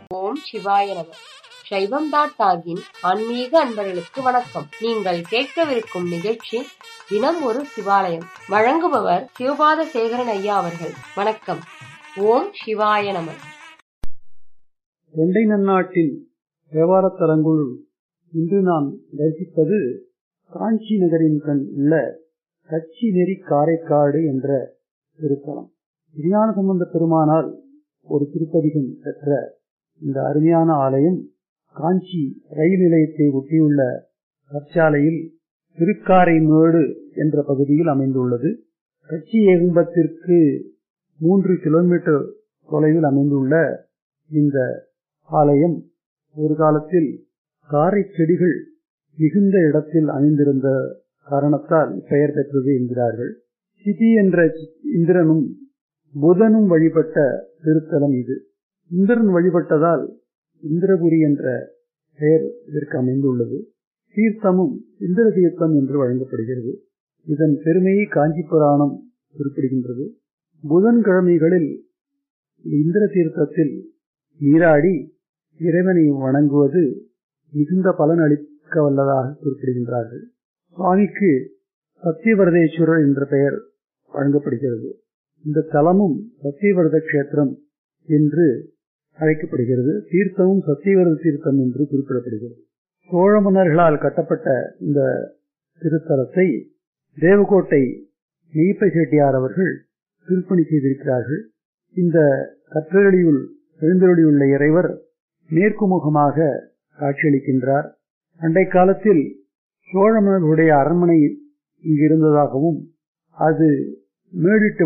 ஓம் சிவாய நம சைவம் டாட் டாகின் ஆன்மீக அன்பர்களுக்கு வணக்கம் நீங்கள் கேட்கவிருக்கும் நிகழ்ச்சி தினம் ஒரு சிவாலயம் வழங்குபவர் சிவபாத சேகரன் ஐயா அவர்கள் வணக்கம் ஓம் சிவாய நம தொண்டை நன்னாட்டின் தேவாரத் தலங்களுள் இன்று நாம் தரிசிப்பது காஞ்சி நகரின் கண் உள்ள கச்சி நெறி காரைக்காடு என்ற திருத்தலம் விஞ்ஞான சம்பந்த பெருமானால் ஒரு திருப்பதிகம் பெற்ற இந்த அருமையான ஆலயம் காஞ்சி ரயில் நிலையத்தை ஒட்டியுள்ள கற்சாலையில் திருக்காரைமேடு என்ற பகுதியில் அமைந்துள்ளது கச்சி ஏகும்பத்திற்கு மூன்று கிலோமீட்டர் தொலைவில் அமைந்துள்ள இந்த ஆலயம் ஒரு காலத்தில் காரை செடிகள் மிகுந்த இடத்தில் அமைந்திருந்த காரணத்தால் பெயர் பெற்றது என்கிறார்கள் சிதி என்ற இந்திரனும் புதனும் வழிபட்ட திருத்தலம் இது இந்திரன் வழிபட்டதால் இந்திரபுரி என்ற பெயர் இதற்கு அமைந்துள்ளது தீர்த்தமும் இந்திர தீர்த்தம் என்று வழங்கப்படுகிறது இதன் பெருமையை காஞ்சி புராணம் குறிப்பிடுகின்றது புதன்கிழமைகளில் இந்திர தீர்த்தத்தில் நீராடி இறைவனை வணங்குவது மிகுந்த பலன் அளிக்க வல்லதாக குறிப்பிடுகின்றார்கள் சுவாமிக்கு சத்தியவரதேஸ்வரர் என்ற பெயர் வழங்கப்படுகிறது இந்த தலமும் சத்தியவரத கஷேத்திரம் என்று அழைக்கப்படுகிறது தீர்த்தமும் சத்தியவரத தீர்த்தம் என்று குறிப்பிடப்படுகிறது சோழ மன்னர்களால் கட்டப்பட்ட இந்த திருத்தலத்தை தேவகோட்டை மெய்ப்பை செட்டியார் அவர்கள் திருப்பணி செய்திருக்கிறார்கள் இந்த கற்றளியுள் எழுந்தருளியுள்ள இறைவர் மேற்கு முகமாக காட்சியளிக்கின்றார் அண்டை காலத்தில் சோழ மன்னர்களுடைய அரண்மனை இங்கு இருந்ததாகவும் அது மேடிட்டு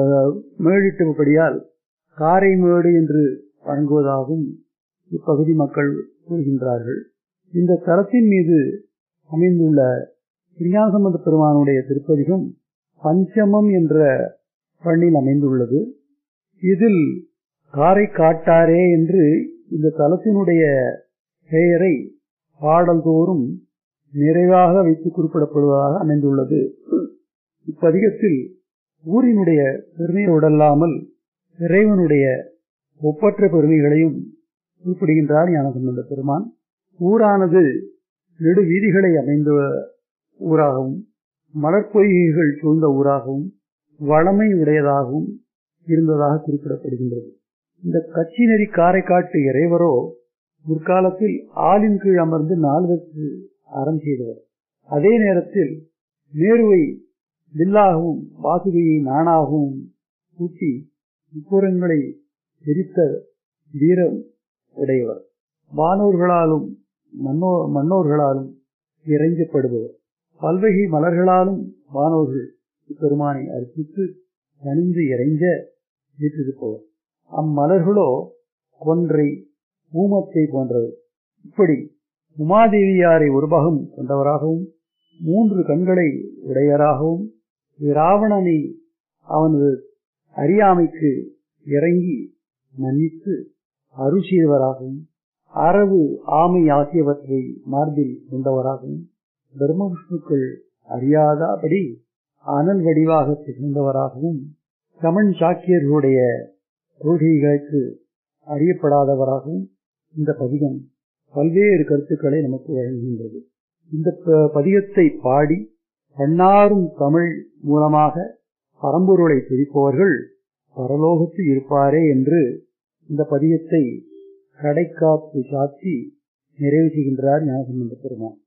மேடிட்டபடியால் காரைமேடு என்று வழங்குவதாகவும் இப்பகுதி மக்கள் கூறுகின்றார்கள் இந்த தலத்தின் மீது அமைந்துள்ள விஞ்ஞானசம்பந்த பெருமானுடைய திருப்பதிகம் பஞ்சமம் என்ற பண்ணில் அமைந்துள்ளது இதில் காரை காட்டாரே என்று இந்த தலத்தினுடைய பெயரை பாடல்தோறும் நிறைவாக வைத்து குறிப்பிடப்படுவதாக அமைந்துள்ளது இப்பதிகத்தில் ஊரினுடைய பெருமையோடல்லாமல் இறைவனுடைய ஒப்பற்ற பெருமைகளையும் குறிப்பிடுகின்றார் ஞானசம்பந்த பெருமான் ஊரானது நெடு வீதிகளை அமைந்த ஊராகவும் மலர்பொய்கைகள் சூழ்ந்த ஊராகவும் வளமை உடையதாகவும் இருந்ததாக குறிப்பிடப்படுகின்றது இந்த கட்சி நெறி காரைக்காட்டு இறைவரோ முற்காலத்தில் ஆளின் கீழ் அமர்ந்து நால்வருக்கு அறம் செய்தவர் அதே நேரத்தில் மேருவை வில்லாகவும் வாசுகியை நாணாகவும் கூட்டி முப்புறங்களை எரித்த வீரம் உடையவர் வானோர்களாலும் மன்னோ மன்னோர்களாலும் இறைஞ்சப்படுபவர் பல்வகை மலர்களாலும் வானோர்கள் பெருமானை அர்ப்பித்து தனிந்து இறைஞ்ச வீட்டிருப்பவர் அம்மலர்களோ கொன்றை ஊமத்தை போன்றவர் இப்படி உமாதேவியாரை ஒரு பாகம் கொண்டவராகவும் மூன்று கண்களை உடையராகவும் ராவணனை அவனது அறியாமைக்கு இறங்கி மன்னித்து அருள் செய்தவராகவும் அரவு ஆமை ஆகியவற்றை மார்பில் கொண்டவராகவும் பிரம்ம விஷ்ணுக்கள் அறியாதபடி அனல் வடிவாக திகழ்ந்தவராகவும் சமன் சாக்கியர்களுடைய கொள்கைகளுக்கு அறியப்படாதவராகவும் இந்த பதிகம் பல்வேறு கருத்துக்களை நமக்கு வழங்குகின்றது இந்த பதிகத்தை பாடி பன்னாரும் தமிழ் மூலமாக பரம்பொருளை துதிப்பவர்கள் பரலோகத்தில் இருப்பாரே என்று இந்த பதிகத்தை கடைக்காப்பு சாத்தி நிறைவு செய்கின்றார் ஞானசம்பந்த பெருமான்